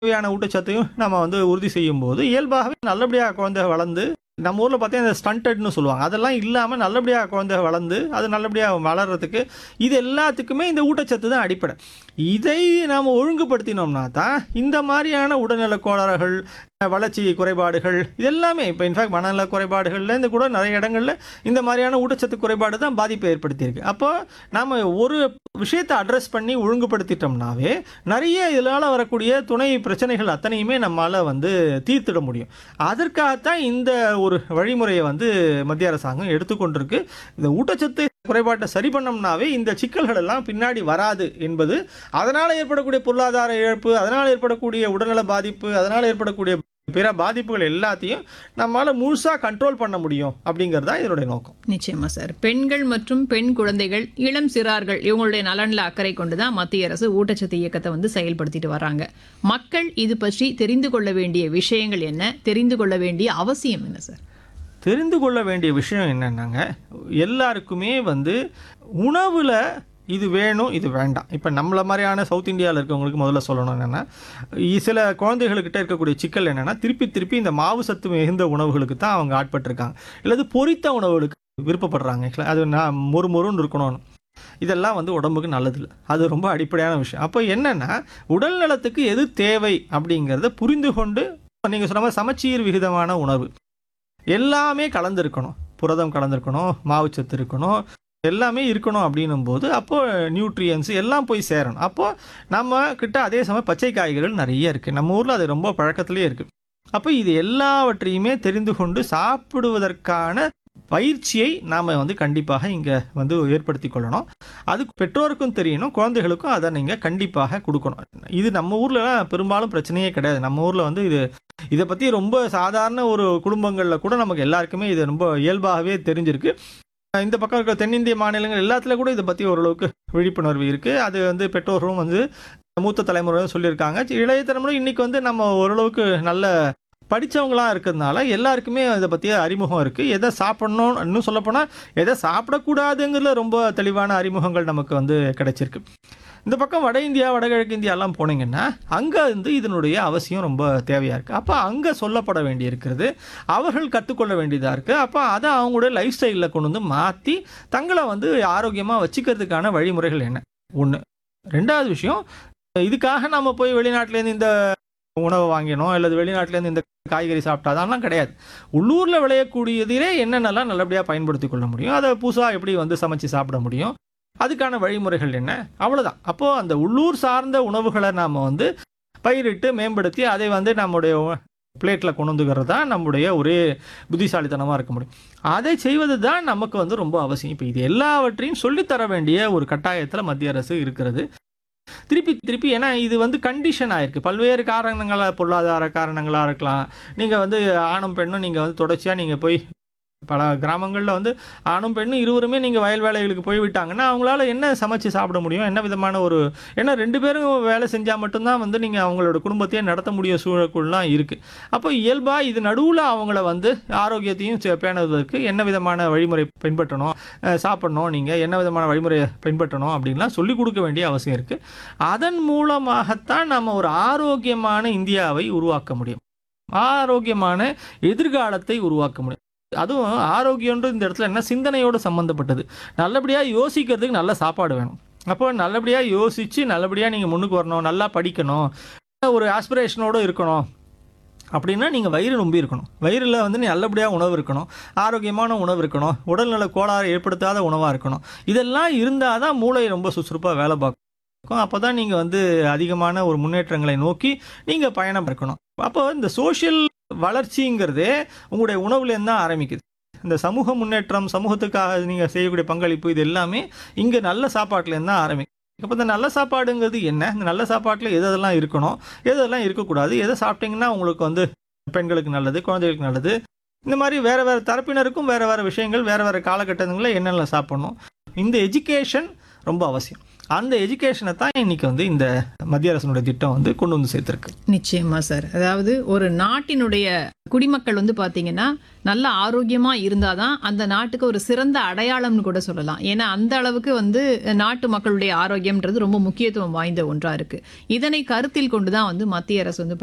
தேவையான ஊட்டச்சத்தையும் நம்ம வந்து உறுதி செய்யும் போது இயல்பாகவே நல்லபடியாக குழந்தை வளர்ந்து நம்ம ஊரில் பார்த்தீங்கன்னா இந்த ஸ்டண்டட்னு சொல்லுவாங்க அதெல்லாம் இல்லாமல் நல்லபடியாக குழந்தை வளர்ந்து அது நல்லபடியாக வளர்கிறதுக்கு இது எல்லாத்துக்குமே இந்த ஊட்டச்சத்து தான் அடிப்படை இதை நாம் ஒழுங்குபடுத்தினோம்னா தான் இந்த மாதிரியான உடல்நல கோளாறுகள் வளர்ச்சி குறைபாடுகள் இது எல்லாமே இப்போ இன்ஃபேக்ட் மனநல குறைபாடுகள்ல இந்த கூட நிறைய இடங்கள்ல இந்த மாதிரியான ஊட்டச்சத்து குறைபாடு தான் பாதிப்பை ஏற்படுத்தியிருக்கு அப்போ நாம் ஒரு விஷயத்தை அட்ரஸ் பண்ணி ஒழுங்குபடுத்திட்டோம்னாவே நிறைய இதனால் வரக்கூடிய துணை பிரச்சனைகள் அத்தனையுமே நம்மால் வந்து தீர்த்திட முடியும் அதற்காகத்தான் இந்த ஒரு வழிமுறையை வந்து மத்திய அரசாங்கம் எடுத்துக்கொண்டிருக்கு இந்த ஊட்டச்சத்து குறைபாட்டை சரி பண்ணோம்னாவே இந்த சிக்கல்கள் எல்லாம் பின்னாடி வராது என்பது அதனால் ஏற்படக்கூடிய பொருளாதார இழப்பு அதனால் ஏற்படக்கூடிய உடல்நல பாதிப்பு அதனால் ஏற்படக்கூடிய பிற பாதிப்புகள் எல்லாத்தையும் நம்மளால் முழுசாக கண்ட்ரோல் பண்ண முடியும் அப்படிங்கிறது தான் இதனுடைய நோக்கம் நிச்சயமா சார் பெண்கள் மற்றும் பெண் குழந்தைகள் இளம் சிறார்கள் இவங்களுடைய நலன்ல அக்கறை கொண்டுதான் மத்திய அரசு ஊட்டச்சத்து இயக்கத்தை வந்து செயல்படுத்திட்டு வராங்க மக்கள் இது பற்றி தெரிந்து கொள்ள வேண்டிய விஷயங்கள் என்ன தெரிந்து கொள்ள வேண்டிய அவசியம் என்ன சார் தெரிந்து கொள்ள வேண்டிய விஷயம் என்னென்னாங்க எல்லாருக்குமே வந்து உணவில் இது வேணும் இது வேண்டாம் இப்போ நம்மள மாதிரியான சவுத் இந்தியாவில் இருக்கவங்களுக்கு முதல்ல சொல்லணும் என்னென்னா சில குழந்தைகளுக்கிட்ட இருக்கக்கூடிய சிக்கல் என்னென்னா திருப்பி திருப்பி இந்த மாவு சத்து மிகுந்த உணவுகளுக்கு தான் அவங்க ஆட்பட்டிருக்காங்க இல்லது பொரித்த உணவுகளுக்கு விருப்பப்படுறாங்க Actually, அது நான் மொறு மொறுன்னு இருக்கணும்னு இதெல்லாம் வந்து உடம்புக்கு நல்லதில்லை அது ரொம்ப அடிப்படையான விஷயம் அப்போ என்னென்னா உடல் நலத்துக்கு எது தேவை அப்படிங்கிறத புரிந்து கொண்டு நீங்கள் சொன்ன மாதிரி சமச்சீர் விகிதமான உணவு எல்லாமே கலந்துருக்கணும் புரதம் கலந்துருக்கணும் மாவுச்சத்து இருக்கணும் எல்லாமே இருக்கணும் அப்படின்னும் போது அப்போ நியூட்ரியன்ஸ் எல்லாம் போய் சேரணும் அப்போ நம்ம கிட்ட அதே சமயம் பச்சை காய்கறிகள் நிறைய இருக்குது நம்ம ஊரில் அது ரொம்ப பழக்கத்திலே இருக்குது அப்போ இது எல்லாவற்றையுமே தெரிந்து கொண்டு சாப்பிடுவதற்கான பயிற்சியை நாம் வந்து கண்டிப்பாக இங்கே வந்து ஏற்படுத்தி கொள்ளணும் அது பெற்றோருக்கும் தெரியணும் குழந்தைகளுக்கும் அதை நீங்கள் கண்டிப்பாக கொடுக்கணும் இது நம்ம ஊரில் பெரும்பாலும் பிரச்சனையே கிடையாது நம்ம ஊரில் வந்து இது இதை பற்றி ரொம்ப சாதாரண ஒரு குடும்பங்களில் கூட நமக்கு எல்லாருக்குமே இது ரொம்ப இயல்பாகவே தெரிஞ்சிருக்கு இந்த பக்கம் இருக்கிற தென்னிந்திய மாநிலங்கள் எல்லாத்துல கூட இதை பற்றி ஓரளவுக்கு விழிப்புணர்வு இருக்குது அது வந்து பெற்றோர்களும் வந்து மூத்த தலைமுறையும் சொல்லியிருக்காங்க இளைய தலைமுறை இன்னைக்கு வந்து நம்ம ஓரளவுக்கு நல்ல படித்தவங்களாம் இருக்கிறதுனால எல்லாருக்குமே இதை பற்றிய அறிமுகம் இருக்குது எதை சாப்பிடணும் இன்னும் சொல்லப்போனால் எதை சாப்பிடக்கூடாதுங்கிறதுல ரொம்ப தெளிவான அறிமுகங்கள் நமக்கு வந்து கிடைச்சிருக்கு இந்த பக்கம் வட இந்தியா வடகிழக்கு இந்தியாலாம் போனீங்கன்னா அங்கே வந்து இதனுடைய அவசியம் ரொம்ப தேவையாக இருக்குது அப்போ அங்கே சொல்லப்பட வேண்டி இருக்கிறது அவர்கள் கற்றுக்கொள்ள வேண்டியதாக இருக்குது அப்போ அதை அவங்களுடைய லைஃப் ஸ்டைலில் கொண்டு வந்து மாற்றி தங்களை வந்து ஆரோக்கியமாக வச்சுக்கிறதுக்கான வழிமுறைகள் என்ன ஒன்று ரெண்டாவது விஷயம் இதுக்காக நம்ம போய் வெளிநாட்டிலேருந்து இந்த உணவை வாங்கினோம் அல்லது வெளிநாட்டிலேருந்து இந்த காய்கறி சாப்பிட்டா அதெல்லாம் கிடையாது உள்ளூரில் விளையக்கூடியதிலே என்னென்னலாம் நல்லபடியாக பயன்படுத்தி கொள்ள முடியும் அதை புதுசாக எப்படி வந்து சமைச்சு சாப்பிட முடியும் அதுக்கான வழிமுறைகள் என்ன அவ்வளோதான் அப்போது அந்த உள்ளூர் சார்ந்த உணவுகளை நாம் வந்து பயிரிட்டு மேம்படுத்தி அதை வந்து நம்முடைய பிளேட்டில் கொண்டு வந்துக்கிறது தான் நம்முடைய ஒரே புத்திசாலித்தனமாக இருக்க முடியும் அதை செய்வது தான் நமக்கு வந்து ரொம்ப அவசியம் இப்போ இது எல்லாவற்றையும் சொல்லித்தர வேண்டிய ஒரு கட்டாயத்தில் மத்திய அரசு இருக்கிறது திருப்பி திருப்பி ஏன்னா இது வந்து கண்டிஷன் ஆயிருக்கு பல்வேறு காரணங்களாக பொருளாதார காரணங்களாக இருக்கலாம் நீங்கள் வந்து ஆணும் பெண்ணும் நீங்கள் வந்து தொடர்ச்சியாக நீங்கள் போய் பல கிராமங்களில் வந்து ஆணும் பெண்ணும் இருவருமே நீங்கள் வயல் வேலைகளுக்கு போய் விட்டாங்கன்னா அவங்களால என்ன சமைச்சு சாப்பிட முடியும் என்ன விதமான ஒரு ஏன்னா ரெண்டு பேரும் வேலை செஞ்சால் மட்டும்தான் வந்து நீங்கள் அவங்களோட குடும்பத்தையே நடத்த முடிய சூழலுக்குள்ளலாம் இருக்குது அப்போ இயல்பாக இது நடுவில் அவங்கள வந்து ஆரோக்கியத்தையும் சே- பேணுவதற்கு என்ன விதமான வழிமுறை பின்பற்றணும் அஹ் சாப்பிடணும் நீங்கள் என்ன விதமான வழிமுறையை பின்பற்றணும் அப்படின்லாம் சொல்லிக் கொடுக்க வேண்டிய அவசியம் இருக்குது அதன் மூலமாகத்தான் நம்ம ஒரு ஆரோக்கியமான இந்தியாவை உருவாக்க முடியும் ஆரோக்கியமான எதிர்காலத்தை உருவாக்க முடியும் அதுவும் ஆரோக்கியன்றது இந்த இடத்துல என்ன சிந்தனையோடு சம்மந்தப்பட்டது நல்லபடியாக யோசிக்கிறதுக்கு நல்ல சாப்பாடு வேணும் அப்போ நல்லபடியாக யோசித்து நல்லபடியாக நீங்கள் முன்னுக்கு வரணும் நல்லா படிக்கணும் ஒரு ஆஸ்பிரேஷனோடு இருக்கணும் அப்படின்னா நீங்கள் வயிறு நொம்பி இருக்கணும் வயிறில் வந்து நீ நல்லபடியாக உணவு இருக்கணும் ஆரோக்கியமான உணவு இருக்கணும் உடல்நல கோளாறு ஏற்படுத்தாத உணவாக இருக்கணும் இதெல்லாம் இருந்தால் தான் மூளை ரொம்ப சுறுசுறுப்பாக வேலை பார்க்கும் அப்போ தான் நீங்கள் வந்து அதிகமான ஒரு முன்னேற்றங்களை நோக்கி நீங்கள் பயணம் இருக்கணும் அப்போ இந்த சோஷியல் வளர்ச்சிங்கிறதே உங்களுடைய உணவுலேருந்து தான் ஆரம்பிக்குது இந்த சமூக முன்னேற்றம் சமூகத்துக்காக நீங்கள் செய்யக்கூடிய பங்களிப்பு இது எல்லாமே இங்கே நல்ல சாப்பாட்டுலேருந்து தான் ஆரம்பிக்கும் அப்போ இந்த நல்ல சாப்பாடுங்கிறது என்ன இந்த நல்ல சாப்பாட்டில் எது எதெல்லாம் இருக்கணும் எது எதெல்லாம் இருக்கக்கூடாது எதை சாப்பிட்டீங்கன்னா உங்களுக்கு வந்து பெண்களுக்கு நல்லது குழந்தைகளுக்கு நல்லது இந்த மாதிரி வேறு வேறு தரப்பினருக்கும் வேறு வேறு விஷயங்கள் வேறு வேறு காலகட்டங்களில் என்னென்ன சாப்பிடணும் இந்த எஜுகேஷன் ரொம்ப அவசியம் அந்த எஜுகேஷனை தான் இன்னைக்கு வந்து இந்த மத்திய அரசினுடைய திட்டம் வந்து கொண்டு வந்து சேர்த்துருக்கு நிச்சயமா சார் அதாவது ஒரு நாட்டினுடைய குடிமக்கள் வந்து பாத்தீங்கன்னா நல்ல ஆரோக்கியமா இருந்தாதான் அந்த நாட்டுக்கு ஒரு சிறந்த அடையாளம்னு கூட சொல்லலாம் ஏன்னா அந்த அளவுக்கு வந்து நாட்டு மக்களுடைய ஆரோக்கியம்ன்றது ரொம்ப முக்கியத்துவம் வாய்ந்த ஒன்றா இருக்கு இதனை கருத்தில் கொண்டுதான் வந்து மத்திய அரசு வந்து